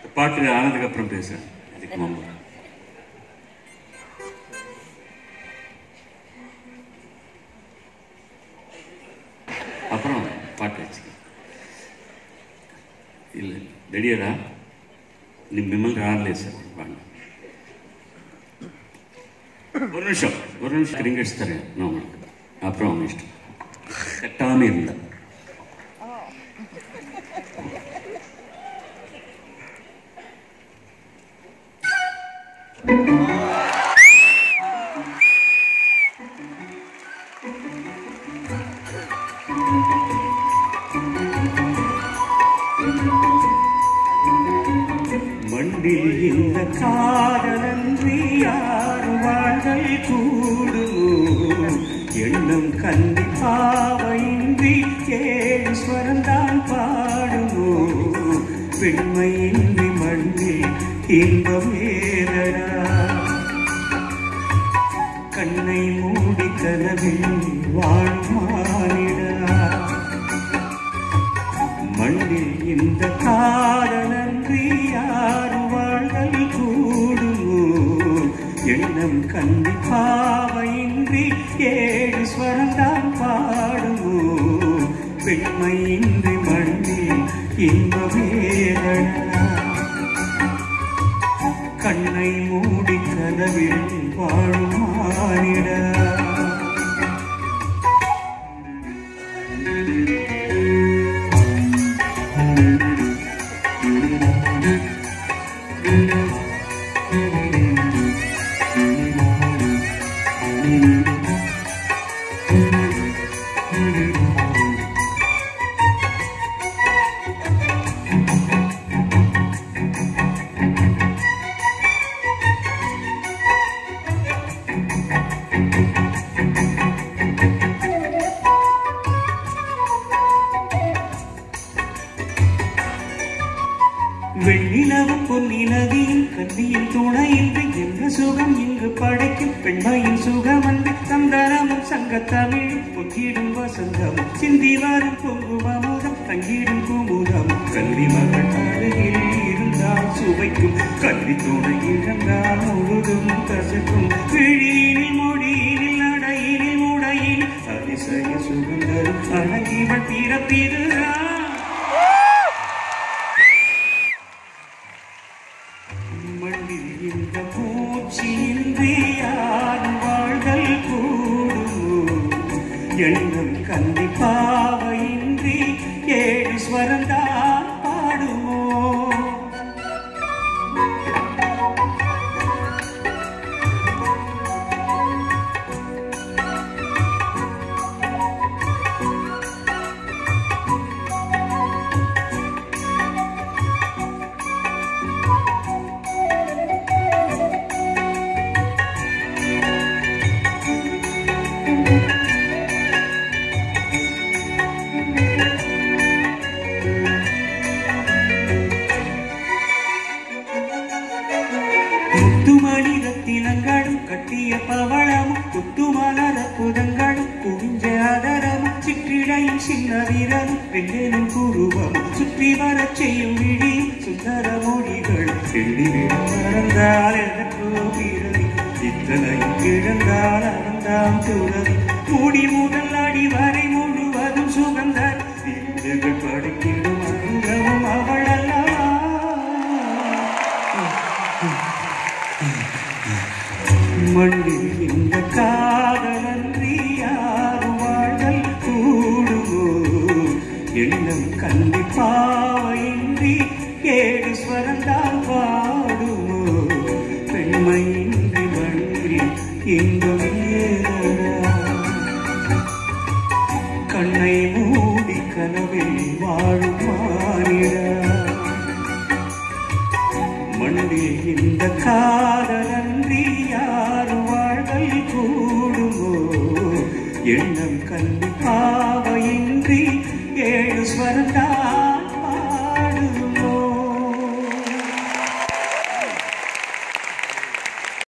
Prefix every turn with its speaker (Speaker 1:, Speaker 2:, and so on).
Speaker 1: பாட்டு ஆனதுக்கு அப்புறம் பேசுறேன் இதுக்கு முன்பு அப்புறம் பாட்டு வச்சு இல்லை ரெடியாடா நீ மிம்மல் ராடலே சார் வாங்க ஒரு நிமிஷம் ஒரு நிமிஷம் ரிங்கர்ஸ் தரேன் நான் உங்களுக்கு அப்புறம் அவங்க இஷ்டம் கட்டாமல் இருந்தா மண்ணில் இந்த காதலன்றி யார் வாழ்தல் கூடுமோ எண்ணம் கந்தி பாவையின்றி ஏழு ஸ்வரந்தான் பாடுமோ பெண்மையின்றி மண்ணில் இன்பம் ஏறடா கண்ணை மூடி கனவில் வாழ்மானிடா மண்ணில் இந்த காதலன்றி யார் வாழ்தல் கூடுமோ எண்ணம் கந்தி பாவையின்றி ஏழு ஸ்வரந்தான் பாடுமோ பெண்மையின்றி மண்ணில் இன்பமேதனா கண்ணை மூடி கனவில் வாழுமானிடா வெண்ணிலவும் பொன்னினதியின் கண்ணியின் துணையின்றி எந்த சுகம் இங்கு படைக்கும் பெண்மையின் சுகம் அன்று சந்தனமும் சங்கத்தமிழ் பொங்கிடும் வசந்தம் சிந்தி வரும் பொங்குமமுதம் தங்கிடும் குமுதம் கல்வி மகள் அருகில் இருந்தால் சுவைக்கும் கல்வி துணை இழந்தால் முழுதும் கசக்கும் விழியினில் மொழியினில் நடையினில் முடையில் அதிசய சுகந்தரும் அழகிவள் பிறப்பிருந்தான் மண்ணில் இந்த பூச்சியின்றி யாரும் வாழ்தல் கூடுமோ எண்ணம் கந்தி பாவையின்றி ஏழு ஸ்வரந்தான் பாடுமோ முத்துமணி ரத்தினங்களும் கட்டிய பவளமும் குத்துமலர புதங்களும் குவிஞ்ச அதரமும் சிற்றிடையும் சின்ன வீரனும் பெண்ணெனும் குருவமும் சுற்றி வரச் செய்யும் விழி சுந்தர மொழிகள் செல்லிவிடம் மறந்தால் எதற்கோ பிறவி இத்தனையும் இழந்தால் அவன்தான் துறவி மூடி முதல் அடி வரை முழுவதும் சுகந்தர் விருதுகள் படைக்கிடும் அங்கமும் அவள் அல்லவா மண்ணில் இந்த காதலன்றி யாரும் வாழ்தல் கூடுமோ எண்ணம் கண்டி பாவையின்றி ஏழு ஸ்வரந்தான் பாடுமோ பெண்மையின்றி மண்ணில் இன்பம் ஏறடா கண்ணை மூடி கனவில் வாழும் மாறிடா மண்ணில் இந்த காதலன்றி யாரும் வாழ்தல் கூடுமோ எண்ணம் கல்வி பாவையின்றி ஏழு ஸ்வரந்தா